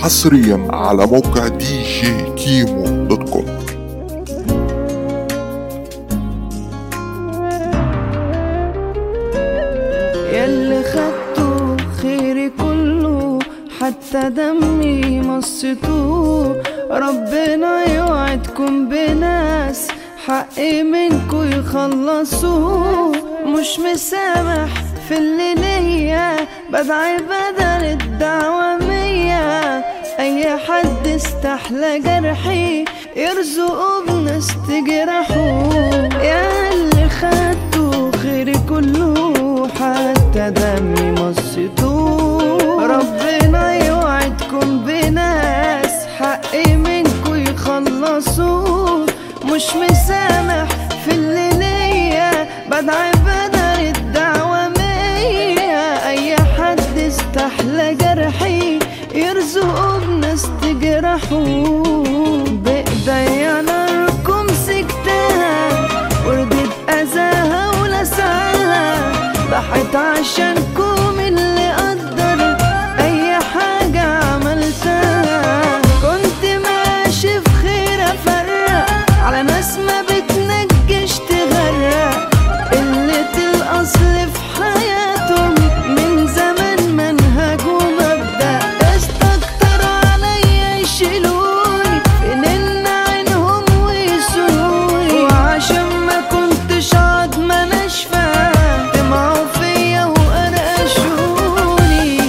حصريا على موقع دي جي كيمو دوت كوم ياللي خدته خيري كله حتى دمي مصته ربنا يوعدكم بناس حقي منكو يخلصوا مش مسامح في اللي ليا بدعي بدل الدعوة مية أي حد استحلى جرحي يرزقه بناس تجرحه يا اللي خدته خيري كله حتى دمي مصته ربنا يوعدكم بناس حقي منكو يخلصوا مش مسامح في اللي ليا بدعي بدل الدعوة مية أي حد استحلى جرحي يرزقه بناس تجرحوا بإيديا ناركم سكتها وردت أذاها ولسعها ضحت عشانكم اللي قدر أي حاجة عملتها كنت ماشي في خير أفرق على ناس ما بتنجش تغرق قلة الأصل في حياتهم من زمان منهج ومبدأ استكتر عليا يشيلوني فنن عينهم ويسوني وعشان ما كنتش عاد ما ناشفة دمعوا فيا وقرقشوني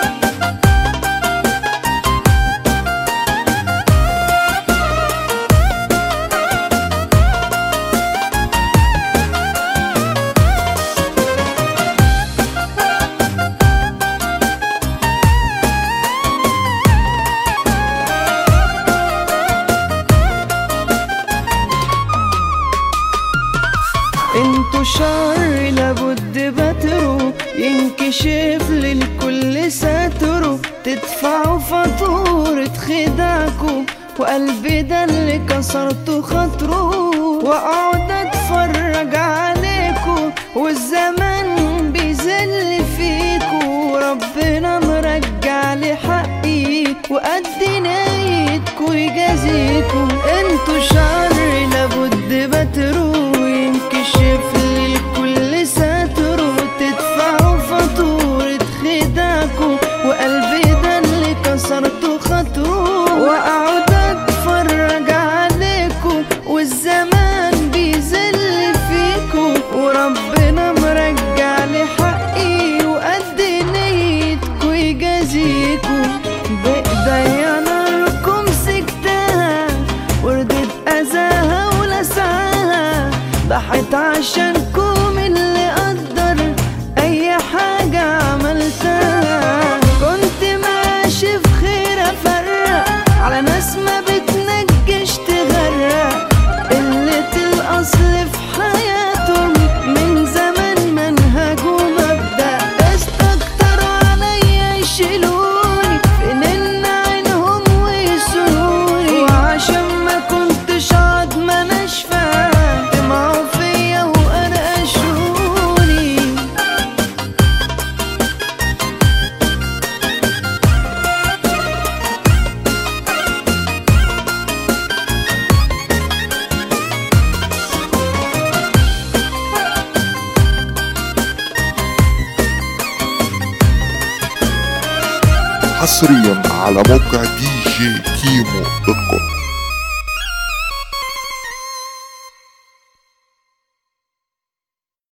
انتوا شر لابد بتروا ينكشف للكل ساتروا تدفعوا فاتورة خداعكوا وقلبي ده اللي كسرته خاطره واقعد اتفرج عليكوا والزمان بيذل فيكوا ربنا مرجع لي حقي وقد نيتكوا يجازيكوا انتوا شر لابد بتروا ينكشف للكل ساتروا تدفعوا فاتورة خداعكوا وقلبي ده اللي كسرته خاطره واقعد اتفرج عليكوا والزمان بيذل فيكوا وربنا مرجع لي حقي وقد نيتكوا يجازيكوا بايديا ناركم سكتها وردت اذاها ولسعها ضحت عشانكم اللي قدر اي حاجة عملتها كنت ماشي في خير افرق على ناس ما بتنجش تغرق قلة الاصل في حياتهم من زمان منهج ومبدأ استكتر عليا يشيلوني فنن عينهم ويسوني وعشان ما كنتش عاد ما ناشفة دمعوا فيا وقرقشوني حصريا على موقع دي جي كيمو دوت كوم